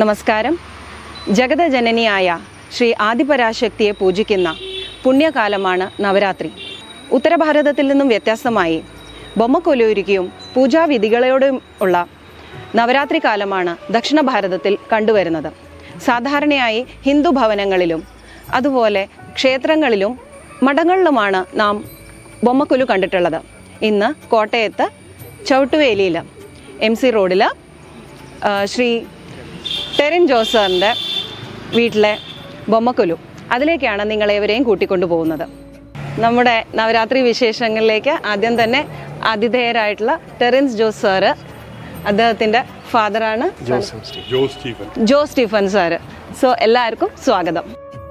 നമസ്കാരം ജഗതജനനിയായ ശ്രീ ആദിപരാശക്തിയെ പൂജിക്കുന്ന പുണ്യകാലമാണ് നവരാത്രി ഉത്തരഭാരതത്തിൽ നിന്നും വ്യത്യസ്തമായി ബൊമ്മക്കൊലൊരുക്കിയും പൂജാവിധികളോടും ഉള്ള നവരാത്രി കാലമാണ് ദക്ഷിണ ഭാരതത്തിൽ കണ്ടുവരുന്നത് സാധാരണയായി ഹിന്ദു ഭവനങ്ങളിലും അതുപോലെ ക്ഷേത്രങ്ങളിലും മഠങ്ങളിലുമാണ് നാം ബൊമ്മക്കൊലു കണ്ടിട്ടുള്ളത് ഇന്ന് കോട്ടയത്ത് ചവിട്ടുവേലിയിൽ എം സി റോഡിൽ ശ്രീ ടെറിൻ ജോസറിൻ്റെ വീട്ടിലെ ബൊമ്മക്കൊലു അതിലേക്കാണ് നിങ്ങളേവരെയും കൂട്ടിക്കൊണ്ടു പോകുന്നത് നമ്മുടെ നവരാത്രി വിശേഷങ്ങളിലേക്ക് ആദ്യം തന്നെ ആതിഥേയരായിട്ടുള്ള ടെറിൻസ് ജോസ് സാറ് അദ്ദേഹത്തിൻ്റെ ഫാദറാണ് ജോ സ്റ്റീഫൻ ജോ സ്റ്റീഫൻ സാറ് സോ എല്ലാവർക്കും സ്വാഗതം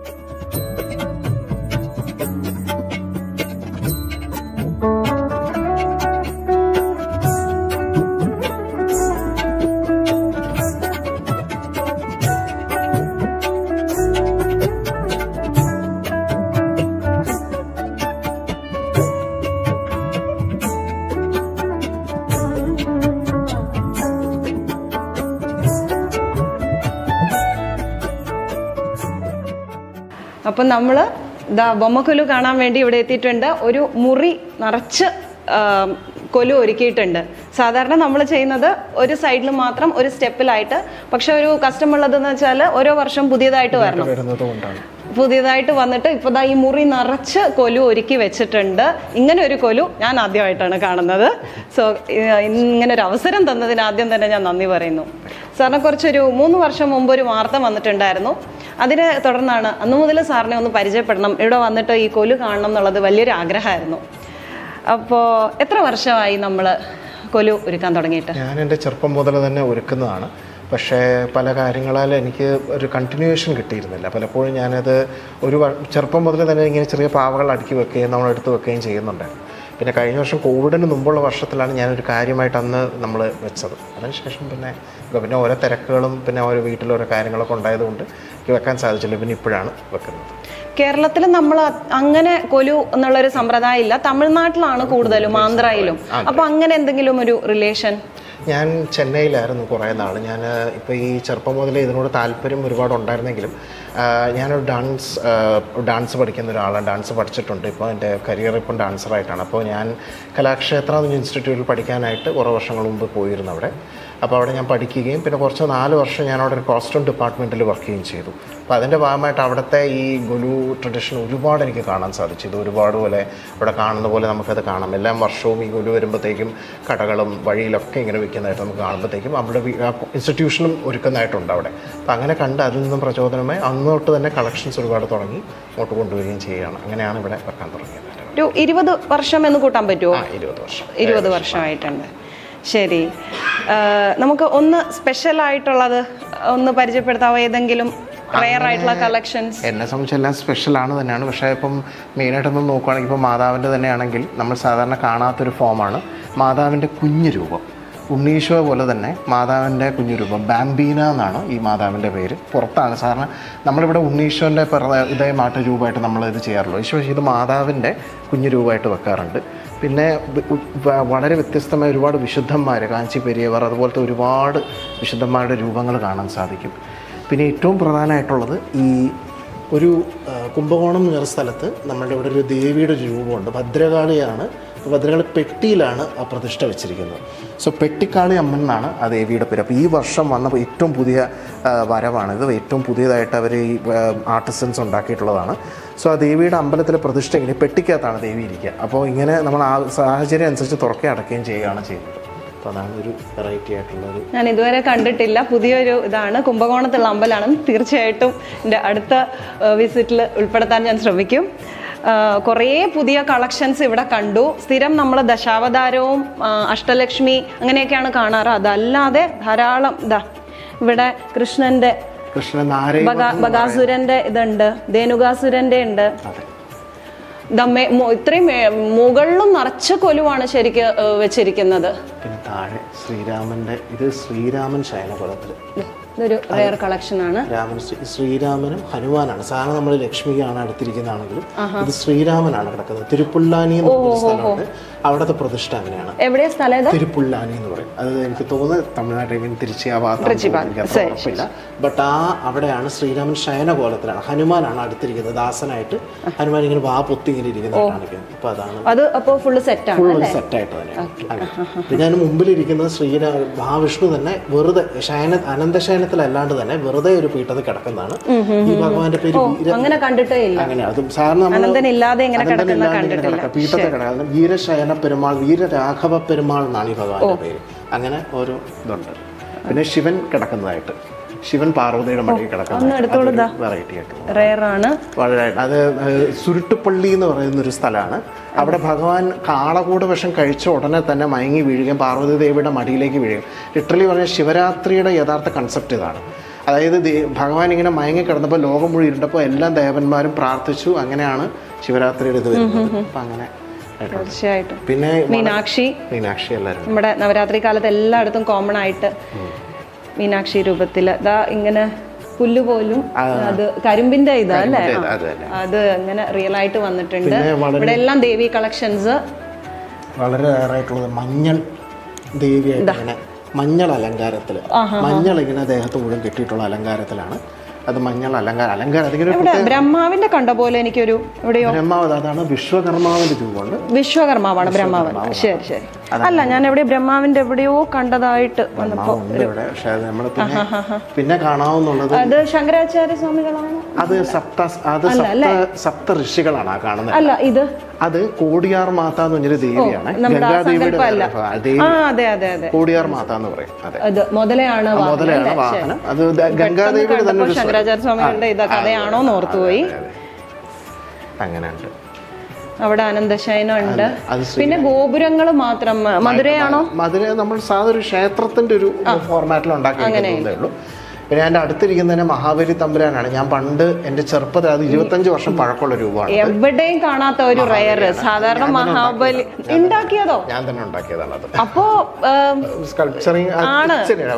അപ്പം നമ്മൾ ദാ ബൊമ്മക്കൊലു കാണാൻ വേണ്ടി ഇവിടെ എത്തിയിട്ടുണ്ട് ഒരു മുറി നിറച്ച് ആ, കൊലു ഒരുക്കിയിട്ടുണ്ട് സാധാരണ നമ്മൾ ചെയ്യുന്നത് ഒരു സൈഡിൽ മാത്രം ഒരു സ്റ്റെപ്പിലായിട്ട് പക്ഷെ ഒരു കസ്റ്റം ഉള്ളതെന്ന് വെച്ചാൽ ഓരോ വർഷം പുതിയതായിട്ട് വരണം വരുന്നത് കൊണ്ടാണ് പുതിയതായിട്ട് വന്നിട്ട് ഇപ്പോൾ ദാ ഈ മുറി നിറച്ച് കൊലു ഒരുക്കി വെച്ചിട്ടുണ്ട് ഇങ്ങനെ ഒരു കൊലു ഞാൻ ആദ്യമായിട്ടാണ് കാണുന്നത് സോ ഇങ്ങനെ ഒരു അവസരം തന്നതിന് ആദ്യം തന്നെ ഞാൻ നന്ദി പറയുന്നു സാറിനെ കുറിച്ചൊരു മൂന്ന് വർഷം മുമ്പ് ഒരു വാർത്ത വന്നിട്ടുണ്ടായിരുന്നു അതിനെ തുടർന്നാണ് അന്നു മുതൽ സാറിനെ ഒന്ന് പരിചയപ്പെടണം ഇവിടെ വന്നിട്ട് ഈ കൊലു കാണണം എന്നുള്ളത് വലിയൊരു ആഗ്രഹമായിരുന്നു അപ്പോൾ എത്ര വർഷമായി നമ്മൾ കൊലു ഒരുക്കാൻ തുടങ്ങിയിട്ട് ഞാൻ എൻ്റെ ചെറുപ്പം മുതൽ തന്നെ ഒരുക്കുന്നതാണ് പക്ഷേ പല കാര്യങ്ങളാൽ എനിക്ക് ഒരു കണ്ടിന്യൂവേഷൻ കിട്ടിയിരുന്നില്ല പലപ്പോഴും ഞാനത് ഒരു വ- ചെറുപ്പം മുതൽ തന്നെ ഇങ്ങനെ ചെറിയ പാവകൾ അടുക്കി വെക്കുകയും നമ്മൾ എടുത്ത് വെക്കുകയും ചെയ്യുന്നുണ്ടായിരുന്നു പിന്നെ കഴിഞ്ഞ വർഷം കോവിഡിന് മുമ്പുള്ള വർഷത്തിലാണ് ഞാനൊരു കാര്യമായിട്ട് അന്ന് നമ്മൾ വെച്ചത് അതിനുശേഷം പിന്നെ പിന്നെ ഓരോ തിരക്കുകളും പിന്നെ ഓരോ വീട്ടിലോരോ കാര്യങ്ങളൊക്കെ ഉണ്ടായതുകൊണ്ട് എനിക്ക് വെക്കാൻ സാധിച്ചില്ല പിന്നെ ഇപ്പോഴാണ് വെക്കുന്നത് കേരളത്തിൽ നമ്മൾ അങ്ങനെ കൊലു എന്നുള്ളൊരു സമ്പ്രദായം ഇല്ല തമിഴ്നാട്ടിലാണ് കൂടുതലും ആന്ധ്രയിലും അപ്പൊ അങ്ങനെ എന്തെങ്കിലും ഒരു റിലേഷൻ ഞാൻ ചെന്നൈയിലായിരുന്നു കുറേ നാൾ ഞാൻ ഇപ്പോൾ ഈ ചെറുപ്പം മുതലേ ഇതിനോട് താല്പര്യം ഒരുപാട് ഉണ്ടായിരുന്നെങ്കിലും ആ, ഞാനൊരു ഡാൻസ് ആ, ഡാൻസ് പഠിക്കുന്ന ഒരാളാണ് ഡാൻസ് പഠിച്ചിട്ടുണ്ട് ഇപ്പോൾ എൻ്റെ കരിയർ ഇപ്പം ഡാൻസറായിട്ടാണ് അപ്പോൾ ഞാൻ കലാക്ഷേത്ര എന്ന ഇൻസ്റ്റിറ്റ്യൂട്ടിൽ പഠിക്കാനായിട്ട് കുറേ വർഷങ്ങൾ മുമ്പ് പോയിരുന്നു അവിടെ അപ്പോൾ അവിടെ ഞാൻ പഠിക്കുകയും പിന്നെ കുറച്ച് നാല് വർഷം ഞാൻ അവിടെ ഒരു കോസ്റ്റ്യൂം ഡിപ്പാർട്ട്മെൻറ്റിൽ വർക്ക് ചെയ്യുകയും ചെയ്തു അപ്പോൾ അതിൻ്റെ ഭാഗമായിട്ട് അവിടുത്തെ ഈ ഗുലു ട്രഡീഷൻ ഒരുപാട് എനിക്ക് കാണാൻ സാധിച്ചു ഇത് ഒരുപാട് പോലെ ഇവിടെ കാണുന്ന പോലെ നമുക്കത് കാണാം എല്ലാ വർഷവും ഈ ഗുലു വരുമ്പോഴത്തേക്കും കടകളും വഴിയിലൊക്കെ ഇങ്ങനെ വെക്കുന്നതായിട്ട് നമുക്ക് കാണുമ്പോഴത്തേക്കും അവിടെ ഇൻസ്റ്റിറ്റ്യൂഷനും ഒരുക്കുന്നതായിട്ടുണ്ട് അവിടെ അപ്പോൾ അങ്ങനെ കണ്ട് അതിൽ നിന്നും പ്രചോദനമായി അന്നോട്ട് തന്നെ കളക്ഷൻസ് ഒരുപാട് തുടങ്ങി അങ്ങോട്ട് കൊണ്ടുവരികയും ചെയ്യുകയാണ് അങ്ങനെയാണ് ഇവിടെ വെക്കാൻ തുടങ്ങിയത് ഒരു ഇരുപത് വർഷം എന്ന് കൂട്ടാൻ പറ്റുമോ ആ ഇരുപത് വർഷം ഇരുപത് വർഷമായിട്ടുണ്ട് ശരി ആ, നമുക്ക് ഒന്ന് സ്പെഷ്യൽ ആയിട്ടുള്ളത് ഒന്ന് പരിചയപ്പെടുത്താവോ ഏതെങ്കിലും റെയർ ആയിട്ടുള്ള കളക്ഷൻസ് എന്നെ സംബന്ധിച്ച് എല്ലാം സ്പെഷ്യലാണ് തന്നെയാണ് പക്ഷേ ഇപ്പം മെയിനായിട്ടൊന്നും നോക്കുകയാണെങ്കിൽ ഇപ്പോൾ മാതാവിൻ്റെ തന്നെയാണെങ്കിൽ നമ്മൾ സാധാരണ കാണാത്തൊരു ഫോമാണ് മാതാവിൻ്റെ കുഞ്ഞു രൂപം ഉണ്ണീശോ പോലെ തന്നെ മാതാവിൻ്റെ കുഞ്ഞു രൂപം ബാംബീന എന്നാണ് ഈ മാതാവിൻ്റെ പേര് പുറത്താണ് സാധാരണ നമ്മളിവിടെ ഉണ്ണീശോൻ്റെ പിറ ഇതേമായിട്ട് രൂപമായിട്ട് നമ്മൾ ഇത് ചെയ്യാറുള്ളൂ ഈശോ ഇത് മാതാവിൻ്റെ കുഞ്ഞു രൂപമായിട്ട് വെക്കാറുണ്ട് പിന്നെ വ- വ- വളരെ വ്യത്യസ്തമായ ഒരുപാട് വിശുദ്ധന്മാർ കാഞ്ചി പെരിയവർ അതുപോലത്തെ ഒരുപാട് വിശുദ്ധന്മാരുടെ രൂപങ്ങൾ കാണാൻ സാധിക്കും പിന്നെ ഏറ്റവും പ്രധാനമായിട്ടുള്ളത് ഈ ഒരു ആ, കുംഭകോണം എന്ന സ്ഥലത്ത് നമ്മളുടെ ഇവിടെ ഒരു ദേവിയുടെ ഒരു രൂപമുണ്ട് ഭദ്രകാളിയാണ് ഭദ്രകാളി പെട്ടിയിലാണ് ആ പ്രതിഷ്ഠ വെച്ചിരിക്കുന്നത് സോ പെട്ടിക്കാളി അമ്മൻ എന്നാണ് ആ ദേവിയുടെ പേര് അപ്പോൾ ഈ വർഷം വന്ന ഏറ്റവും പുതിയ ആ, വരവാണ് ഇത് ഏറ്റവും പുതിയതായിട്ട് അവർ ഈ ആർട്ടിസൻസ് ഉണ്ടാക്കിയിട്ടുള്ളതാണ് സോ ആ ദേവിയുടെ അമ്പലത്തിലെ പ്രതിഷ്ഠ ഇങ്ങനെ പെട്ടിക്കകത്താണ് ദേവി ഇരിക്കുക അപ്പോൾ ഇങ്ങനെ നമ്മൾ ആ സാഹചര്യം അനുസരിച്ച് തുറക്കുകയും അടയ്ക്കുകയും ചെയ്യുകയാണ് ചെയ്യുന്നത് അപ്പോൾ അതാണ് ഒരു വെറൈറ്റി ആയിട്ടുള്ള ഒരു ഞാൻ ഇതുവരെ കണ്ടിട്ടില്ല പുതിയൊരു ഇതാണ് കുംഭകോണത്തുള്ള അമ്പലമാണ് തീർച്ചയായിട്ടും എൻ്റെ അടുത്ത വിസിറ്റിൽ ഉൾപ്പെടുത്താൻ ഞാൻ ശ്രമിക്കും ആ, കുറേ പുതിയ കളക്ഷൻസ് ഇവിടെ കണ്ടു സ്ഥിരം നമ്മൾ ദശാവതാരവും ആ, അഷ്ടലക്ഷ്മി അങ്ങനെയൊക്കെയാണ് കാണാറ് അതല്ലാതെ ധാരാളം ഇതാ ഇവിടെ കൃഷ്ണന്റെ കൃഷ്ണൻ നാരയും ബഗാ- ബഗാസുരന്റെ ഇതുണ്ട് ധേനുകാസുരന്റെ ഉണ്ട് അതെ ദമ്മേ മു- ഇത്രയും മേ- മുകളിലും നിറച്ച കൊലുവാണ് ശരിക്ക് ഏ, വെച്ചിരിക്കുന്നത് പിന്നെ താഴെ ശ്രീരാമന്റെ ഇത് ശ്രീരാമൻ ശയനകുലത്തിൽ ഇതൊരു റെയർ കളക്ഷൻ ആണ് രാമൻ ശ്രീ- ശ്രീരാമനും ഹനുമാനാണ് സാധാരണ നമ്മൾ ലക്ഷ്മിക്കാണ് അടുത്തിരിക്കുന്നതാണെങ്കിലും ഇത് ശ്രീരാമനാണ് കിടക്കുന്നത് തിരുപ്പുള്ളാനി എന്ന് പറഞ്ഞൊരു സ്ഥലമുണ്ട് അവിടുത്തെ പ്രതിഷ്ഠ അങ്ങനെയാണ് എവിടെയാ സ്ഥലം ഏതാ തിരുപ്പുള്ളാനി എന്ന് പറയും അത് എനിക്ക് തോന്നുന്നു തമിഴ്നാട്ടിൽ ഇവൻ തിരിച്ച് ആ ഭാഗത്ത് തിരുച്ചി ഭാഗം. എനിക്ക് അത്ര ശരി, ഉറപ്പില്ല ബട്ട് ആ അവിടെയാണ് ശ്രീരാമൻ ശയനകോലത്തിലാണ് ഹനുമാനാണ് അടുത്തിരിക്കുന്നത് ദാസനായിട്ട് ഹനുമാൻ ഇങ്ങനെ വാ പൊത്തി ഇങ്ങനെ ഇരിക്കുന്നതാണ് കാണിക്കുന്നത് അപ്പൊ അതാണ് അത് അപ്പോൾ ഫുള്ള് സെറ്റാണ് ഫുൾ ഒരു സെറ്റായിട്ട് തന്നെ അങ്ങനെ. പിന്നെ അതിന് മുമ്പിലിരിക്കുന്നത് ശ്രീരാ മഹാവിഷ്ണു തന്നെ വെറുതെ ശയന അനന്തശയനത്തിലല്ലാണ്ട് തന്നെ വെറുതെ ഒരു പീഠത്തിൽ കിടക്കുന്നതാണ് ഈ ഭഗവാന്റെ പേര് വീര അങ്ങനെ കണ്ടിട്ടേ ഇല്ല അങ്ങനെ അതും സാറിന് നമ്മൾ അനന്തനില്ലാതെ ഇങ്ങനെ കിടക്കുന്ന അനന്തനില്ലാതെ ഇങ്ങനെ കണ്ടിട്ടില്ല കിടക്കുക. പീഠത്തിൽ കിടക്കുന്നത് വീരശയന പെരുമാൾ വീരരാഘവ പെരുമാൾ എന്നാണ് ഈ ഭഗവാന്റെ പേര് അങ്ങനെ ഒരു ഇതുണ്ട് പിന്നെ ശിവൻ കിടക്കുന്നതായിട്ട് ശിവൻ പാർവതിയുടെ മടിയിൽ കിടക്കുന്ന വെറൈറ്റി ആയിട്ട് റെയറാണ് വളരെ അത് ഏഹ്, സുരുട്ടുപള്ളി എന്ന് പറയുന്ന ഒരു സ്ഥലമാണ് അവിടെ ഭഗവാൻ കാളകൂട വിഷം കഴിച്ച ഉടനെ തന്നെ മയങ്ങി വീഴുകയും പാർവതി ദേവിയുടെ മടിയിലേക്ക് വീഴുകയും ലിറ്ററലി പറഞ്ഞ ശിവരാത്രിയുടെ യഥാർത്ഥ കൺസെപ്റ്റ് ഇതാണ് അതായത് ദേ- ഭഗവാൻ ഇങ്ങനെ മയങ്ങി കിടന്നപ്പോൾ ലോകം മുഴുവൻ ഇരുണ്ടപ്പോൾ എല്ലാ ദേവന്മാരും പ്രാർത്ഥിച്ചു അങ്ങനെയാണ് ശിവരാത്രിയുടെ ഇത് വരുന്നത് അപ്പം അങ്ങനെ ആയിട്ടുണ്ട്. തീർച്ചയായിട്ടും പിന്നെ മീനാക്ഷി മീനാക്ഷി എല്ലാവരും നമ്മുടെ നവരാത്രി കാലത്ത് എല്ലായിടത്തും കോമൺ ആയിട്ട് മീനാക്ഷി രൂപത്തിൽ ദാ ഇങ്ങനെ പുല്ല് പോലും അത് കരിമ്പിന്റെ ഇതാ അല്ലേ ഇത് ആ. അത് തന്നെ അത് അങ്ങനെ റിയൽ ആയിട്ട് വന്നിട്ടുണ്ട് പിന്നെ വളരെ- ഇവിടെ എല്ലാം ദേവി കളക്ഷൻസ് വളരെ rare ആയിട്ടുള്ളത് മഞ്ഞൾ ദേവിയായിട്ട് ഇങ്ങനെ മഞ്ഞൾ അലങ്കാരത്തിൽ മഞ്ഞൾ ഇങ്ങനെ ദേഹത്ത് മുഴുവൻ കെട്ടിയിട്ടുള്ള അലങ്കാരത്തിലാണ് അത് മഞ്ഞൾ അലങ്കാരം അലങ്കാരം അതിങ്ങനെ ഇവിടെ ബ്രഹ്മാവിന്റെ കണ്ട പോലെ എനിക്കൊരു എവിടെയോ ബ്രഹ്മാവ് അതാണ് വിശ്വകർമാവിന്റെ രൂപമുണ്ട് വിശ്വകർമാവാണ് ബ്രഹ്മാവൻ ശരി ശരി അല്ല ഞാൻ എവിടെ ബ്രഹ്മാവിന്റെ എവിടെയോ കണ്ടതായിട്ട് വന്നപ്പോ ഉണ്ട് ഇവിടെ പക്ഷെ അത് നമ്മൾ പിന്നെ പിന്നെ കാണാവുന്നുള്ളത് അത് ശങ്കരാചാര്യ സ്വാമികളാണ് അത് സപ്ത അത് സപ്ത സപ്ത ഋഷികളാണ് ആ കാണുന്നത് അല്ല ഇത് അത് കോടിയാർ മാത എന്ന് പറഞ്ഞൊരു ദേവിയാണ് നമ്മുടെ ആ ഗംഗാദേവിയുടെ സങ്കല്പമല്ല. വേറെ ഭാഗം. ദേവി ആ അതെ അതെ അതെ കോടിയാർ മാത എന്ന് പറയും അതെ അത് മുതലെയാണ് വാഹനം മുതലാണ് അല്ലേ? വാഹനം അത് ദ- ഗംഗാദേവിയുടെ തന്നെ കണ്ടപ്പോ ഒരു സ്വരം. ശങ്കരാചാര്യ സ്വാമികളുടെ ഇത് കഥയാണോ എന്ന് ഓർത്തുപോയി അങ്ങനെയുണ്ട് അവിടെ അനന്തശയനം ഉണ്ട് അത് പിന്നെ ഗോപുരങ്ങൾ മാത്രം മധുരയാണോ മധുര നമ്മൾ സാധാരണ ഒരു ക്ഷേത്രത്തിന്റെ ഒരു ഫോർമാറ്റിൽ ഉണ്ടാക്കിയിരിക്കുന്നതേ ഉള്ളൂ പിന്നെ എൻ്റെ അടുത്തിരിക്കുന്നതിന് മഹാബലി തമ്പുരാനാണ് ഞാൻ പണ്ട് എൻ്റെ ചെറുപ്പത്തിൽ അത് ഇരുപത്തഞ്ച് വർഷം പഴക്കമുള്ള രൂപമാണ് എവിടെയും കാണാത്ത ഒരു റയർ സാധാരണ മഹാബലി ഉണ്ടാക്കിയതോ ഞാൻ തന്നെ ഉണ്ടാക്കിയതാണ് അത് അപ്പോ ഏം, സ്കൾപ്ചറിങ് ആണ്.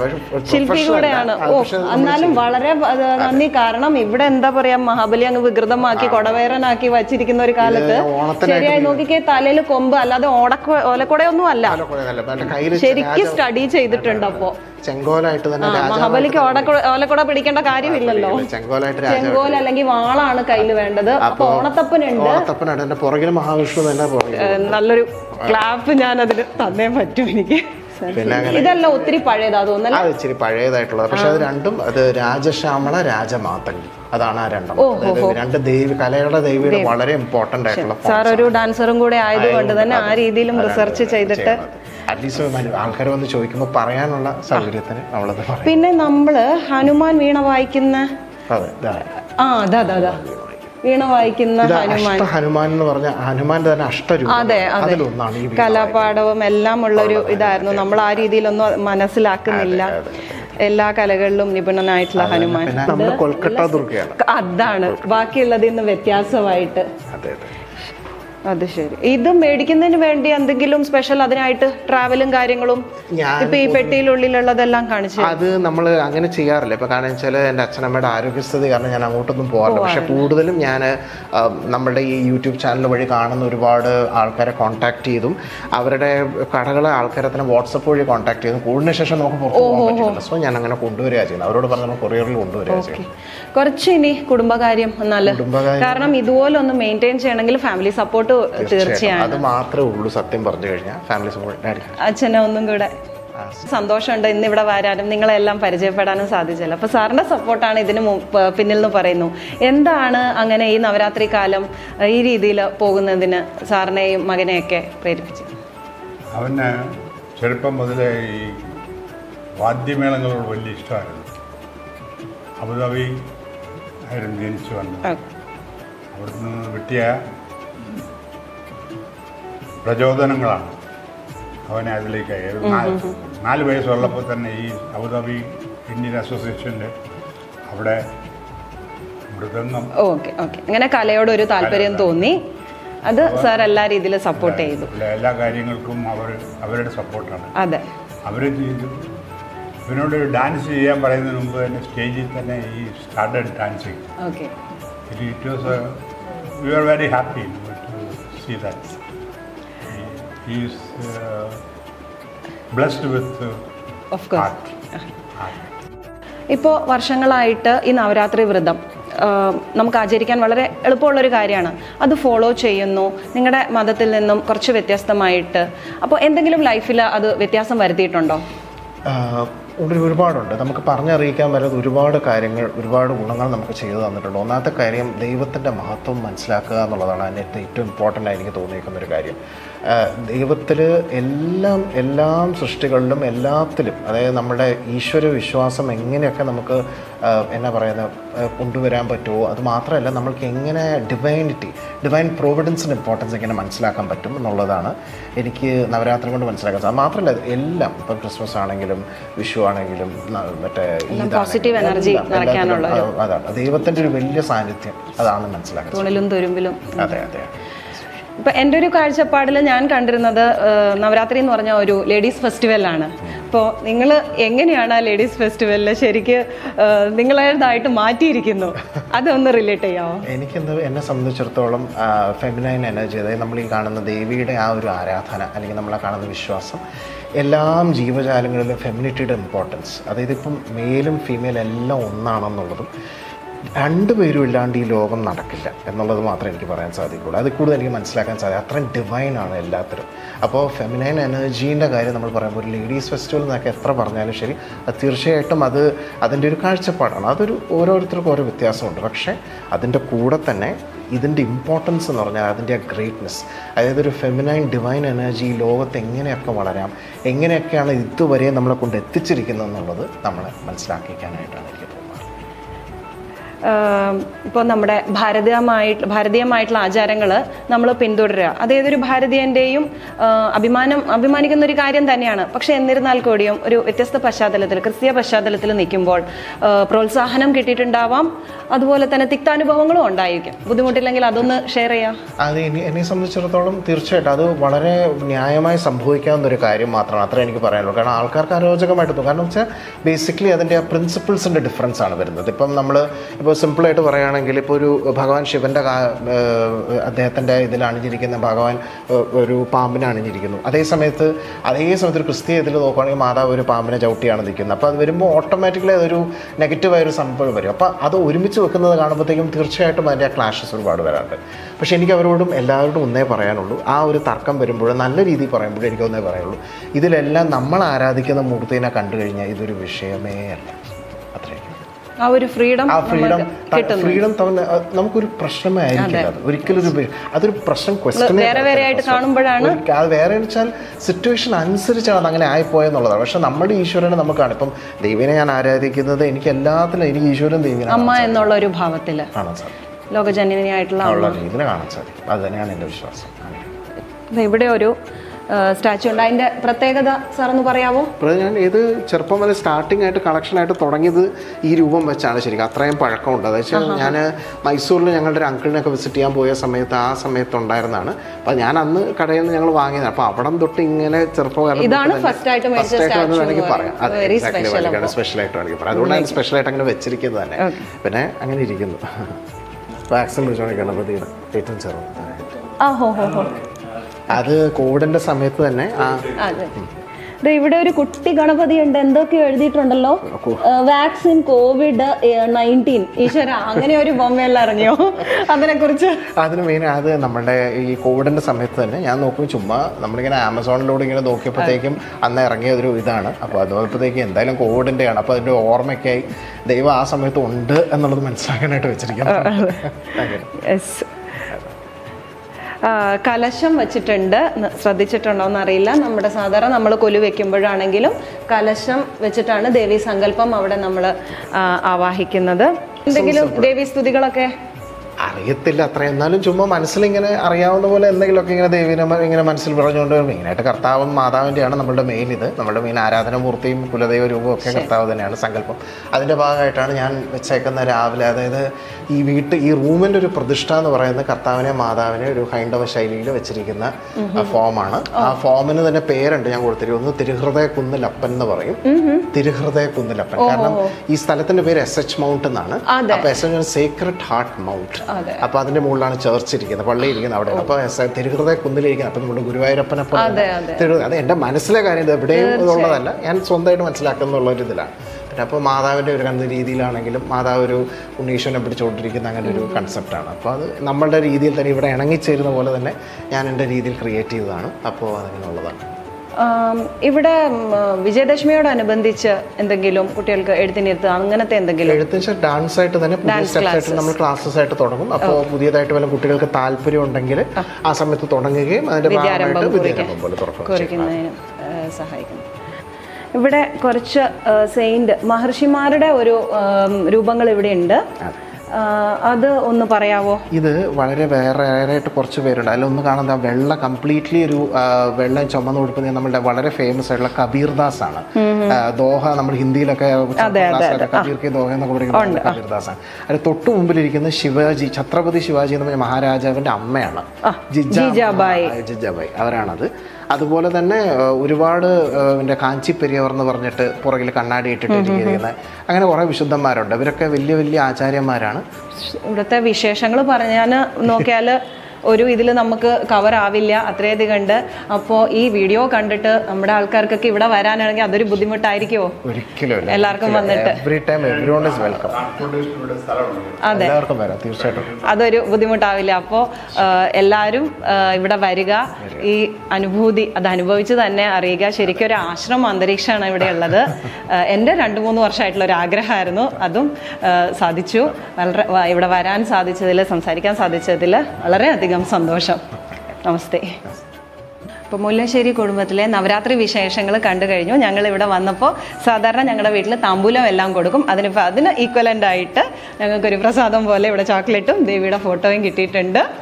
ശില്പി കൂടെയാണ് ഓ എന്നാലും വളരെ അത് നന്ദി കാരണം ഇവിടെ എന്താ പറയാ മഹാബലി അങ്ങ് വികൃതമാക്കി കൊടവേറനാക്കി വച്ചിരിക്കുന്ന ഒരു കാലത്ത് ഓണത്തിനായിട്ട് ശരിയായി നോക്കിക്കേ തലയിൽ കൊമ്പ് അല്ലാതെ ഓടക്ക ഓലക്കൊടയൊന്നും അല്ല കയ്യിൽ ശരിക്കും സ്റ്റഡി ചെയ്തിട്ടുണ്ട് അപ്പോ ചെങ്കോലായിട്ട് തന്നെ രാജാവ് മഹാബലിക്ക് ഓടക്കൊട ഓലക്കൊട പിടിക്കേണ്ട കാര്യമില്ലല്ലോ ചെങ്കോലായിട്ട് രാജാവ് ചെങ്കോൽ അല്ലെങ്കിൽ വാളാണ് കയ്യിൽ വേണ്ടത് അപ്പൊ ഓണത്തപ്പനുണ്ട് ഓണത്തപ്പനായിട്ട് എൻ്റെ പുറകിൽ മഹാവിഷ്ണു തന്നെ പുറകിൽ ഏ, നല്ലൊരു ക്ലാപ്പ് ഞാൻ അതിന് തന്നേ പറ്റും എനിക്ക് പിന്നെ ഇതല്ല ഒത്തിരി പഴയതാ തോന്നല അത് ഇച്ചിരി പഴയതായിട്ടുള്ളത് പക്ഷെ അത് രണ്ടും അത് രാജശ്യാമള രാജമാതങ്കി അതാണ് ആ രണ്ടും അതായത് രണ്ട് ദേവി കലയുടെ ദേവിയുടെ വളരെ ഇമ്പോർട്ടന്റ് ആയിട്ടുള്ള സാർ ഒരു ഡാൻസറും കൂടെ ആയതുകൊണ്ട് തന്നെ ആ രീതിയിലും റിസർച്ച് ചെയ്തിട്ട് അറ്റ്ലീസ്റ്റ് ആൾക്കാർ വന്ന് ചോദിക്കുമ്പോൾ പറയാനുള്ള സൗകര്യത്തിന് നമ്മളത് പറയും പിന്നെ നമ്മള് ഹനുമാൻ വീണ വായിക്കുന്ന അതെ ഇതാ. ആ അതാ അതാ അതാ വീണ വായിക്കുന്ന ഇത് ഹനുമാൻ അഷ്ട ഹനുമാൻ എന്ന് പറഞ്ഞ ഹനുമാന്റെ തന്നെ അഷ്ടരൂപം അതെ അതെ അതിലൊന്നാണ് ഈ വീണ. കലാപാഠവും എല്ലാം ഉള്ള ഒരു ഇതായിരുന്നു നമ്മൾ ആ രീതിയിലൊന്നും മനസ്സിലാക്കുന്നില്ല എല്ലാ കലകളിലും നിപുണനായിട്ടുള്ള ഹനുമാൻ പിന്നെ നമ്മൾ കൊൽക്കത്ത ദുർഗയാണ് അതാണ് ബാക്കിയുള്ളതിൽ നിന്ന് വ്യത്യാസമായിട്ട് അതെ അതെ അത് ശരി ഇത് മേടിക്കുന്നതിന് വേണ്ടി എന്തെങ്കിലും സ്പെഷ്യൽ അതിനായിട്ട് ട്രാവലും കാര്യങ്ങളും ഞാൻ ഇപ്പൊ ഈ പെട്ടിയിലുള്ളിലുള്ളതെല്ലാം കാണിച്ചു അത് നമ്മൾ അങ്ങനെ ചെയ്യാറില്ല ഇപ്പൊ കാരണം വെച്ചാൽ എൻ്റെ അച്ഛനമ്മയുടെ ആരോഗ്യസ്ഥിതി കാരണം ഞാൻ അങ്ങോട്ടൊന്നും പോകാറില്ല പക്ഷെ കൂടുതലും ഞാൻ നമ്മുടെ ഈ യൂട്യൂബ് ചാനൽ വഴി കാണുന്ന ഒരുപാട് ആൾക്കാരെ കോൺടാക്ട് ചെയ്തും അവരുടെ കടകളെ ആൾക്കാരെ തന്നെ വാട്സപ്പ് വഴി കോൺടാക്ട് ചെയ്തും കൂടുതലിന് ശേഷം നമുക്ക് പുറത്ത് പോകാൻ പറ്റില്ല സോ ഞാൻ അങ്ങനെ കൊണ്ടുവരിക ചെയ്യുന്നത് അവരോട് പറഞ്ഞ് നമ്മൾ കൊറിയറിൽ കൊണ്ടുവരിക ചെയ്യുന്നത് കുറച്ച് ഇനി കുടുംബകാര്യം നല്ല കുടുംബകാര്യം കാരണം ഇതുപോലെ ഒന്ന് മെയിൻറ്റെയിൻ ചെയ്യണമെങ്കിൽ ഫാമിലി സപ്പോർട്ട് തീർച്ചയാണ് അത് മാത്രമേ ഉള്ളൂ സത്യം പറഞ്ഞു കഴിഞ്ഞാൽ ഫാമിലി സപ്പോർട്ട് അച്ഛനെ ഒന്നും കൂടെ സന്തോഷമുണ്ട് ഇന്ന് ഇവിടെ വരാനും നിങ്ങളെല്ലാം പരിചയപ്പെടാനും സാധിച്ചല്ലോ അപ്പൊ സാറിന്റെ സപ്പോർട്ടാണ് ഇതിന് മു- പ- പിന്നിൽ നിന്ന് പറയുന്നു എന്താണ് അങ്ങനെ ഈ നവരാത്രി കാലം ഏഹ്, ഈ രീതിയിൽ പോകുന്നതിന് സാറിനെയും മകനെയൊക്കെ പ്രേരിപ്പിച്ചത് അവന് ചെറുപ്പം മുതലേ ഈ വാദ്യമേളങ്ങളോട് വലിയ ഇഷ്ടമായിരുന്നു അബുദാബി ആയിരുന്നു ജനിച്ചു വന്നത് ഓക്കെ. അവിടുന്ന് കിട്ടിയ പ്രചോദനങ്ങളാണ് അവനെ അതിലേക്ക് ഒരു നാല് നാല് വയസ്സുള്ളപ്പോൾ തന്നെ ഈ അബുദാബി ഇന്ത്യൻ അസോസിയേഷൻ്റെ അവിടെ മൃദംഗം ഓക്കെ ഓക്കെ അങ്ങനെ കലയോട് ഒരു താല്പര്യം തോന്നി അത് സാർ എല്ലാ രീതിയിലും സപ്പോർട്ട് ചെയ്തു ഉള്ള എല്ലാ കാര്യങ്ങൾക്കും അവർ അവരുടെ സപ്പോർട്ടാണ് അതെ അവർ ചെയ്തു ഇവനോട് ഡാൻസ് ചെയ്യാൻ പറയുന്നതിന് മുമ്പ് തന്നെ സ്റ്റേജിൽ തന്നെ ഈ started dancing okay it was we are very happy to see that is blessed with of course heart heart ഇപ്പോൾ വർഷങ്ങളായിട്ട് ഈ നവരാത്രി വ്രതം ആ, നമുക്ക് ആചരിക്കാൻ വളരെ എളുപ്പമുള്ളൊരു കാര്യമാണ് അത് ഫോളോ ചെയ്യുന്നു നിങ്ങളുടെ മതത്തിൽ നിന്നും കുറച്ച് വ്യത്യസ്തമായിട്ട് അപ്പോൾ എന്തെങ്കിലും ലൈഫിൽ അത് വ്യത്യാസം വരുത്തിയിട്ടുണ്ടോ ആഹ് ഒരു ഒരുപാടുണ്ട് നമുക്ക് പറഞ്ഞറിയിക്കാൻ പറ്റാത്ത ഒരുപാട് കാര്യങ്ങൾ ഒരുപാട് ഗുണങ്ങൾ നമുക്ക് ചെയ്തു തന്നിട്ടുണ്ട് ഒന്നാമത്തെ കാര്യം ദൈവത്തിൻ്റെ മഹത്വം മനസ്സിലാക്കുക എന്നുള്ളതാണ് അതിൻ്റെ ഏറ്റവും ഇമ്പോർട്ടൻ്റ് ആയി എനിക്ക് തോന്നിയിരിക്കുന്ന ഒരു കാര്യം ദൈവത്തിൽ എല്ലാം എല്ലാം സൃഷ്ടികളിലും എല്ലാത്തിലും അതായത് നമ്മുടെ ഈശ്വര വിശ്വാസം എങ്ങനെയൊക്കെ നമുക്ക് ആഹ് എന്നാ പറയുന്നത് ആഹ് കൊണ്ടുവരാൻ പറ്റുമോ അത് മാത്രമല്ല നമ്മൾക്ക് എങ്ങനെ ഡിവൈനിറ്റി ഡിവൈൻ പ്രോവിഡൻസിൻ്റെ ഇമ്പോർട്ടൻസ് എങ്ങനെ മനസ്സിലാക്കാൻ പറ്റും എന്നുള്ളതാണ് എനിക്ക് നവരാത്രി കൊണ്ട് മനസ്സിലാക്കാൻ സാധിക്കും മാത്രമല്ല എല്ലാം ഇപ്പം ക്രിസ്മസ് ആണെങ്കിലും വിഷു ആണെങ്കിലും ന- മറ്റേ ഈദാണെങ്കിലും positive energy എല്ലാം, നിറയ്ക്കാനുള്ള എല്ലാത്തിലും, ആ, അതാണ് ദൈവത്തിൻ്റെ ഒരു വലിയ സാന്നിധ്യം അതാണ് മനസ്സിലാക്കുന്നത് തൂണിലും തുരുമ്പിലും അതെ അതെ ഇപ്പം എൻ്റെ ഒരു കാഴ്ചപ്പാടിൽ ഞാൻ കണ്ടിരുന്നത് ആ, നവരാത്രി എന്ന് പറഞ്ഞ ഒരു ലേഡീസ് ഫെസ്റ്റിവലാണ് അപ്പോൾ നിങ്ങൾ എങ്ങനെയാണ് ആ ലേഡീസ് ഫെസ്റ്റിവലിൽ ശരിക്ക് ആ, നിങ്ങളേതായിട്ട് മാറ്റിയിരിക്കുന്നു അതൊന്ന് റിലേറ്റ് ചെയ്യാമോ എനിക്കെന്ത് എന്നെ സംബന്ധിച്ചിടത്തോളം ഫെമിനൈൻ എനർജി അതായത് നമ്മൾ ഈ കാണുന്ന ദേവിയുടെ ആ ഒരു ആരാധന അല്ലെങ്കിൽ നമ്മളെ കാണുന്ന വിശ്വാസം എല്ലാം ജീവജാലങ്ങളിലും ഫെമിനിറ്റിയുടെ ഇമ്പോർട്ടൻസ് അതായത് ഇപ്പം മെയിലും ഫീമെയിൽ എല്ലാം ഒന്നാണെന്നുള്ളതും രണ്ടുപേരും ഇല്ലാണ്ട് ഈ ലോകം നടക്കില്ല എന്നുള്ളത് മാത്രമേ എനിക്ക് പറയാൻ സാധിക്കുള്ളൂ അത് കൂടുതൽ എനിക്ക് മനസ്സിലാക്കാൻ സാധിക്കും അത്രയും ഡിവൈൻ ആണ് എല്ലാത്തിലും അപ്പോൾ ഫെമിനൈൻ എനർജീൻ്റെ കാര്യം നമ്മൾ പറയുമ്പോൾ ഒരു ലേഡീസ് ഫെസ്റ്റിവൽ എന്നൊക്കെ എത്ര പറഞ്ഞാലും ശരി അത് തീർച്ചയായിട്ടും അത് അതിൻ്റെ ഒരു കാഴ്ചപ്പാടാണ് അതൊരു ഓരോരുത്തർക്കും ഓരോ വ്യത്യാസമുണ്ട് പക്ഷേ അതിൻ്റെ കൂടെ തന്നെ ഇതിൻ്റെ ഇമ്പോർട്ടൻസ് എന്ന് പറഞ്ഞാൽ അതിൻ്റെ ആ ഗ്രേറ്റ്നെസ് അതായത് ഒരു ഫെമിനൈൻ ഡിവൈൻ എനർജി ഈ ലോകത്ത് എങ്ങനെയൊക്കെ വളരാം എങ്ങനെയൊക്കെയാണ് ഇതുവരെ നമ്മളെ കൊണ്ട് എത്തിച്ചിരിക്കുന്നത് എന്നുള്ളത് നമ്മളെ മനസ്സിലാക്കിക്കാനായിട്ടാണ് എനിക്ക് തോന്നുന്നത് ഇപ്പോൾ നമ്മുടെ ഭാരതീയമായിട്ട് ഭാരതീയമായിട്ടുള്ള ആചാരങ്ങൾ നമ്മൾ പിന്തുടരുക അത് ഏതൊരു ഭാരതീയൻ്റെയും ആ, അഭിമാനം അഭിമാനിക്കുന്ന ഒരു കാര്യം തന്നെയാണ് പക്ഷേ എന്നിരുന്നാൽ കൂടിയും ഒരു വ്യത്യസ്ത പശ്ചാത്തലത്തിൽ ക്രിസ്തീയ പശ്ചാത്തലത്തിൽ നിൽക്കുമ്പോൾ ആ, പ്രോത്സാഹനം കിട്ടിയിട്ടുണ്ടാവാം അതുപോലെ തന്നെ തിക്താനുഭവങ്ങളും ഉണ്ടായിരിക്കും ബുദ്ധിമുട്ടില്ലെങ്കിൽ അതൊന്ന് ഷെയർ ചെയ്യാം അത് എന്നെ എന്നെ സംബന്ധിച്ചിടത്തോളം തീർച്ചയായിട്ടും അത് വളരെ ന്യായമായി സംഭവിക്കാവുന്ന ഒരു കാര്യം മാത്രമാണ് അത്ര എനിക്ക് പറയാനുള്ളൂ കാരണം ആൾക്കാർക്ക് അരോചകമായിട്ട് തോന്നും കാരണം വെച്ചാൽ ബേസിക്കലി അതിൻ്റെ ആ പ്രിൻസിപ്പിൾസിൻ്റെ ഡിഫറൻസ് ആണ് വരുന്നത് ഇപ്പം നമ്മൾ ഇപ്പോൾ സിമ്പിളായിട്ട് പറയുകയാണെങ്കിൽ ഇപ്പോൾ ഒരു ഭഗവാൻ ശിവൻ്റെ അദ്ദേഹത്തിൻ്റെ ഇതിൽ അണിഞ്ഞിരിക്കുന്ന ഭഗവാൻ ഏഹ്, ഒരു പാമ്പിനെ അണിഞ്ഞിരിക്കുന്നു അതേ സമയത്ത് അതേ സമയത്ത് ഒരു ക്രിസ്തീയ ഇതിൽ നോക്കുകയാണെങ്കിൽ മാതാവ് ഒരു പാമ്പിനെ ചവിട്ടിയാണ് നിൽക്കുന്നത് അപ്പോൾ അത് വരുമ്പോൾ ഓട്ടോമാറ്റിക്കലി അതൊരു നെഗറ്റീവായ ഒരു സംഭവം വരും അപ്പോൾ അത് ഒരുമിച്ച് വെക്കുന്നത് കാണുമ്പോഴത്തേക്കും തീർച്ചയായിട്ടും അതിൻ്റെ ആ ക്ലാഷസ് ഒരുപാട് വരാറുണ്ട് പക്ഷേ എനിക്ക് അവരോടും എല്ലാവരോടും ഒന്നേ പറയാനുള്ളൂ ആ ഒരു തർക്കം വരുമ്പോൾ നല്ല രീതിയിൽ പറയുമ്പോഴും എനിക്ക് ഒന്നേ പറയുള്ളൂ ഇതിലെല്ലാം നമ്മൾ ആരാധിക്കുന്ന മൂർത്തിനെ കണ്ടു കഴിഞ്ഞാൽ ഇതൊരു വിഷയമേ അല്ല അത്രയും ആ ഒരു ഫ്രീഡം ആ ഫ്രീഡം കിട്ടുന്നു ഫ്രീഡം തമ്മിൽ അഹ് നമുക്കൊരു പ്രശ്നമേ ആയിരിക്കില്ല അത് ഒരിക്കലും ഒരു വി- അതൊരു പ്രശ്നം ക്വസ്റ്റ്യൻ വേറെ വേറെ ആയിട്ട് കാണുമ്പോഴാണ് അത് വേറെ എന്ന് വെച്ചാൽ സിറ്റുവേഷൻ അനുസരിച്ചാണ് അത് അങ്ങനെ ആയിപ്പോയെന്നുള്ളതാണ് പക്ഷെ നമ്മുടെ ഈശ്വരനെ നമുക്ക് കാണാം ഇപ്പം ദൈവനെ ഞാൻ ആരാധിക്കുന്നത് എനിക്ക് എല്ലാത്തിലും എനിക്ക് ഈശ്വരൻ ദൈവനെ അമ്മ എന്നുള്ള ഒരു ഭാവത്തിൽ കാണാൻ സാധിക്കും ലോകജനനിയായിട്ടുള്ള ഉള്ള രീതിയിൽ കാണാൻ സാധിക്കും അത് തന്നെയാണ് എൻ്റെ വിശ്വാസം ദേ ഇവിടെ ഒരു സ്റ്റാച്ചു ഉണ്ട് അതിന്റെ പ്രത്യേകത സാർ ഒന്ന് പറയാവോ അപ്പോൾ ഞാൻ ഇത് ചെറുപ്പം മുതൽ സ്റ്റാർട്ടിംഗ് ആയിട്ട് കളക്ഷൻ ആയിട്ട് തുടങ്ങിയത് ഈ രൂപം വെച്ചാണ് ശരിക്കും അത്രയും പഴക്കമുണ്ട് അതായത് വെച്ചാൽ ഞാൻ മൈസൂരിൽ ഞങ്ങളുടെ ഒരു അങ്കിളിനൊക്കെ വിസിറ്റ് ചെയ്യാൻ പോയ സമയത്ത് ആ സമയത്ത് ഉണ്ടായിരുന്നതാണ് അപ്പോൾ ഞാൻ അന്ന് കടയിൽ നിന്ന് ഞങ്ങൾ വാങ്ങിയതാണ് അപ്പോൾ അവിടം തൊട്ട് ഇങ്ങനെ ചെറുപ്പകാലം ഇതാണ് first ആയിട്ട് മേടിച്ച ഫസ്റ്റ് ആയിട്ട് statue വേണമെങ്കിൽ എന്ന് പറയാം പറയുന്നത്. Very special സ്പെഷ്യൽ ആയിട്ട് വേണമെങ്കിൽ പറയാം അതുകൊണ്ടാണ് സ്പെഷ്യൽ ആയിട്ട് അങ്ങനെ വെച്ചിരിക്കുന്നത് തന്നെ പിന്നെ അങ്ങനെ ഇരിക്കുന്നു വാക്സിൻ വിളിച്ചോണി ഗണപതിയുടെ ഏറ്റവും ചെറുത് ആ ഹോ ഹോ ഹോ അത് കോവിഡിന്റെ സമയത്ത് തന്നെ ആ അതെ ദേ ഇവിടെ ഒരു കുട്ടി ഗണപതി ഉണ്ട് എന്തൊക്കെയോ എഴുതിയിട്ടുണ്ടല്ലോ വാക്സിൻ കോവിഡ് നയൻറ്റീൻ ഈശ്വര അങ്ങനെ ഒരു ബൊമ്മയെല്ലാം ഇറങ്ങിയോ അതിനെ കുറിച്ച് അതിന് മെയിൻ അത് നമ്മുടെ ഈ കോവിഡിന്റെ സമയത്ത് തന്നെ ഞാൻ നോക്കും ചുമ്മാ നമ്മളിങ്ങനെ ആമസോണിലൂടെ ഇങ്ങനെ നോക്കിയപ്പോഴത്തേക്കും അന്ന് ഇറങ്ങിയ ഒരു ഇതാണ് അപ്പോൾ അത് നോക്കിയപ്പോഴത്തേക്കും എന്തായാലും കോവിഡിൻ്റെ ആണ് അപ്പോൾ അതിൻ്റെ ഓർമ്മയ്ക്കായി ദൈവം ആ സമയത്ത് ഉണ്ട് എന്നുള്ളത് മനസ്സിലാക്കാനായിട്ട് വെച്ചിരിക്കുന്നത് അങ്ങനെ. യെസ് കലശം വെച്ചിട്ടുണ്ട് ന- ശ്രദ്ധിച്ചിട്ടുണ്ടോ എന്നറിയില്ല നമ്മുടെ സാധാരണ നമ്മൾ കൊലു വെക്കുമ്പോഴാണെങ്കിലും കലശം വെച്ചിട്ടാണ് ദേവീ സങ്കല്പം അവിടെ നമ്മൾ ആവാഹിക്കുന്നത് എന്തെങ്കിലും ദേവീ സ്തുതികളൊക്കെ അറിയത്തില്ല അത്ര എന്നാലും ചുമ്മാ മനസ്സിലിങ്ങനെ അറിയാവുന്ന പോലെ എന്തെങ്കിലുമൊക്കെ ഇങ്ങനെ ദേവീനെ മ- ഇങ്ങനെ മനസ്സിൽ പറഞ്ഞുകൊണ്ട് മെയിനായിട്ട് കർത്താവും മാതാവിൻ്റെയാണ് നമ്മളുടെ മെയിൻ ഇത് നമ്മുടെ മെയിൻ ആരാധനമൂർത്തിയും കുലദൈവ രൂപവും ഒക്കെ കർത്താവ് തന്നെയാണ് സങ്കല്പം അതിൻ്റെ ഭാഗമായിട്ടാണ് ഞാൻ വെച്ചേക്കുന്ന രാവിലെ അതായത് ഈ വീട്ട് ഈ റൂമിൻ്റെ ഒരു പ്രതിഷ്ഠ എന്ന് പറയുന്നത് കർത്താവിനെ മാതാവിനെ ഒരു ഹൈന്ദവ ശൈലിയിൽ വെച്ചിരിക്കുന്ന ആ ഫോമാണ് ആ ഫോമിന് തന്നെ പേരുണ്ട് ഞാൻ കൊടുത്തിരിക്കും ഒന്ന് തിരുഹൃദയ കുന്നിലപ്പൻ എന്ന് പറയും തിരുഹൃദയ കുന്നിലപ്പൻ കാരണം ഈ സ്ഥലത്തിന്റെ പേര് എസ് എച്ച് മൗണ്ട് എന്നാണ് അതെ. അപ്പൊ S H sacred heart mount അതെ. അപ്പോൾ അതിന്റെ മുകളിലാണ് ചേർച്ച് ഇരിക്കുന്നത് പള്ളി ഇരിക്കുന്നത് അവിടെ അപ്പോൾ തിരുഹൃദയ കുന്നിലിരിക്കുന്നത് അപ്പോൾ നമ്മുടെ ഗുരുവായൂരപ്പനെ പോലെ അതെ, അതെ. തിരു- അത് എൻ്റെ മനസ്സിലെ കാര്യം ഇത് എവിടെയും ഇതുള്ളതല്ല ഞാൻ സ്വന്തമായിട്ട് മനസ്സിലാക്കുന്നുള്ള ഒരു ഇതിലാണ് പിന്നെ അപ്പോൾ മാതാവിൻ്റെ ഒരു കണ്ട രീതിയിലാണെങ്കിലും മാതാവ് ഒരു ഉണ്ണീശ്വരനെ പിടിച്ചുകൊണ്ടിരിക്കുന്ന അങ്ങനെ ഒരു കൺസെപ്റ്റാണ് അപ്പോൾ അത് നമ്മളുടെ രീതിയിൽ തന്നെ ഇവിടെ ഇണങ്ങിച്ചേരുന്ന പോലെ തന്നെ ഞാൻ എൻ്റെ രീതിയിൽ ക്രിയേറ്റ് ചെയ്തതാണ് അപ്പോൾ അതങ്ങനെയുള്ളതാണ് ആം, ഇവിടെ ഉം, വിജയദശമിയോടനുബന്ധിച്ച് എന്തെങ്കിലും കുട്ടികൾക്ക് എഴുത്തിനിരുത്ത് അങ്ങനത്തെ എന്തെങ്കിലും എഴുത്തച്ഛൻ ഡാൻസ് ആയിട്ട് തന്നെ പുതിയ Dance സ്റ്റെപ്സ് ആയിട്ട് നമ്മൾ ക്ലാസ്സസ് ആയിട്ട് തുടങ്ങും അപ്പോൾ പുതിയതായിട്ട് വല്ല കുട്ടികൾക്ക് താല്പര്യം ഉണ്ടെങ്കിൽ ആ സമയത്ത് തുടങ്ങുകയും അതിന്റെ വിദ്യാരംഭം ഭാഗമായിട്ട് കുറിക്കാൻ. വിദ്യാരംഭം പോലെ തുറക്കുകയും ചെയ്യും. കുറിക്കുന്നതിനും ഏഹ്, സഹായിക്കുന്നു ഇവിടെ കുറച്ച് ഏഹ്, സെയിന്റ് മഹർഷിമാരുടെ ഒരു ഏം, രൂപങ്ങൾ ഇവിടെ ഉണ്ട് ആഹ്, അത് ഒന്ന് പറയാവോ ഇത് വളരെ വേറെ ആയിട്ട് കുറച്ച് പേരുണ്ട് അതിലൊന്ന് കാണുന്ന വെള്ള കംപ്ലീറ്റ്ലി ഒരു ആ, വെള്ളം ചുമന്ന് കൊടുക്കുന്ന നമ്മുടെ വളരെ ഫേമസ് ആയിട്ടുള്ള കബീർദാസ് ആണ് ആ, ദോഹ നമ്മൾ ഹിന്ദിയിലൊക്കെ ക്ലാസ്സിലൊക്കെ കബീർ കെ ദോഹ എന്നൊക്കെ പറയുന്നത് കബീർദാസ് ആണ് അത് തൊട്ട് മുമ്പിലിരിക്കുന്ന ശിവാജി ഛത്രപതി ശിവാജി എന്ന് പറഞ്ഞ മഹാരാജാവിന്റെ അമ്മയാണ് ജീജാബായി. ആ, ജിജാബായി അവരാണത് അതുപോലെ തന്നെ ആ, ഒരുപാട് ആ, പിന്നെ കാഞ്ചി പെരിയവർ എന്ന് പറഞ്ഞിട്ട് പുറകിൽ കണ്ണാടി ഇട്ടിട്ട് ഇരിക്കുന്ന അങ്ങനെ കുറേ വിശുദ്ധന്മാരുണ്ട് ഇവരൊക്കെ വലിയ വലിയ ആചാര്യന്മാരാണ് ഇവിടുത്തെ വിശേഷങ്ങൾ പറഞ്ഞാൽ നോക്കിയാൽ ഒരു ഇതിൽ നമുക്ക് കവർ ആവില്ല അത്രയധികം ഉണ്ട് അപ്പോൾ ഈ വീഡിയോ കണ്ടിട്ട് നമ്മുടെ ആൾക്കാർക്കൊക്കെ ഇവിടെ വരാനാണെങ്കിൽ അതൊരു ബുദ്ധിമുട്ടായിരിക്കുമോ ഒരിക്കലും എല്ലാവർക്കും വന്നിട്ട്. Every time every one is welcome transportation ഇവിടെ സ്ഥലമുണ്ട് അതെ എല്ലാവർക്കും വരാം തീർച്ചയായിട്ടും അതൊരു ബുദ്ധിമുട്ടാവില്ല അപ്പോൾ എല്ലാവരും ആ, ഇവിടെ വരിക ഈ അനുഭൂതി അത് അനുഭവിച്ച് തന്നെ അറിയുക ശരിക്കും ഒരു ആശ്രമ അന്തരീക്ഷമാണ് ഇവിടെ ഉള്ളത് ആ, എൻ്റെ രണ്ട് മൂന്ന് വർഷമായിട്ടുള്ള ഒരു ആഗ്രഹമായിരുന്നു അതും ആ, സാധിച്ചു വളരെ വ- ഇവിടെ വരാൻ സാധിച്ചതിൽ സംസാരിക്കാൻ സാധിച്ചതിൽ വളരെയധികം സന്തോഷം നമസ്തേ അപ്പോൾ മുല്ലശ്ശേരി കുടുംബത്തിലെ നവരാത്രി വിശേഷങ്ങൾ കണ്ടു കഴിഞ്ഞു ഞങ്ങൾ ഇവിടെ വന്നപ്പോൾ സാധാരണ ഞങ്ങളുടെ വീട്ടിൽ താമ്പൂലം എല്ലാം കൊടുക്കും അതിനിപ്പോൾ അതിന് ഈക്വലൻ്റ് ആയിട്ട് ഞങ്ങൾക്കൊരു പ്രസാദം പോലെ ഇവിടെ ചോക്ലേറ്റും ദേവിയുടെ ഫോട്ടോയും കിട്ടിയിട്ടുണ്ട്